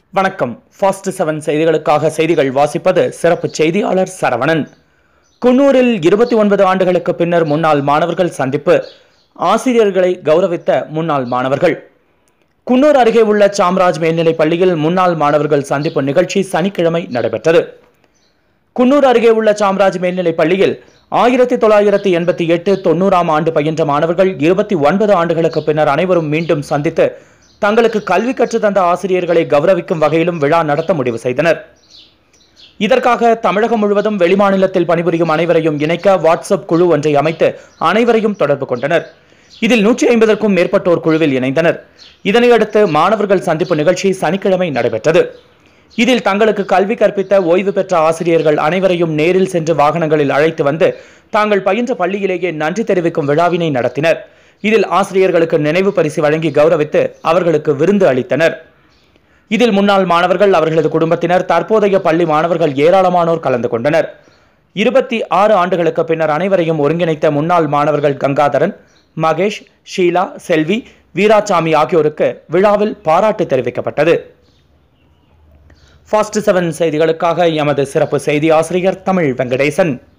வணக்கம் fast seven செய்திகளுக்காக செய்திகள் வாசிப்பது சிறப்பு செய்தியாளர் சரவணன் குன்னூரில் இருபத்தி ஒன்பது ஆண்டுகளுக்கு பின்னர் முன்னாள் மாணவர்கள் சந்திப்பு ஆசிரியர்களை கௌரவித்த முன்னாள் மாணவர்கள் குன்னூர் அருகே உள்ள சாம்ராஜ் மேல்நிலைப் பள்ளியில் முன்னாள் மாணவர்கள் சந்திப்பு நிகழ்ச்சி சனிக்கிழமை நடைபெற்றது குன்னூர் அருகே உள்ள சாம்ராஜ் மேல்நிலைப் பள்ளியில் ஆயிரத்தி தொள்ளாயிரத்தி எண்பத்தி எட்டு தொண்ணூறாம் ஆண்டு பயின்ற மாணவர்கள் இருபத்தி ஒன்பது ஆண்டுகளுக்கு பின்னர் அனைவரும் மீண்டும் சந்தித்து தங்களுக்கு கல்வி கற்றுத் தந்த ஆசிரியர்களை கௌரவிக்கும் வகையிலும் விழா நடத்த முடிவு செய்தனர் இதற்காக தமிழகம் முழுவதும் வெளிமாநிலத்தில் பணிபுரியும் அனைவரையும் இணைக்க வாட்ஸ்அப் குழு ஒன்றை அமைத்து அனைவரையும் தொடர்பு கொண்டனர் இதில் நூற்றி ஐம்பதற்கும் மேற்பட்டோர் குழுவில் இணைந்தனர் இதனையடுத்து மாணவர்கள் சந்திப்பு நிகழ்ச்சி சனிக்கிழமை நடைபெற்றது இதில் தங்களுக்கு கல்வி கற்பித்த ஓய்வு பெற்ற ஆசிரியர்கள் அனைவரையும் நேரில் சென்று வாகனங்களில் அழைத்து வந்து தாங்கள் பயின்ற பள்ளியிலேயே நன்றி தெரிவிக்கும் விழாவினை நடத்தினர் இதில் ஆசிரியர்களுக்கு நினைவு பரிசு வழங்கி கௌரவித்து அவர்களுக்கு விருந்து அளித்தனர் இதில் முன்னாள் மாணவர்கள் அவர்களது குடும்பத்தினர் தற்போதைய பள்ளி மாணவர்கள் ஏராளமானோர் கலந்து கொண்டனர் இருபத்தி ஆறு ஆண்டுகளுக்கு பின்னர் அனைவரையும் ஒருங்கிணைத்த முன்னாள் மாணவர்கள் கங்காதரன் மகேஷ் ஷீலா செல்வி வீராசாமி ஆகியோருக்கு விழாவில் பாராட்டு தெரிவிக்கப்பட்டது ஃபாஸ்ட் செவன் செய்திகளுக்காக எமது சிறப்பு செய்தி ஆசிரியர் தமிழ் வெங்கடேசன்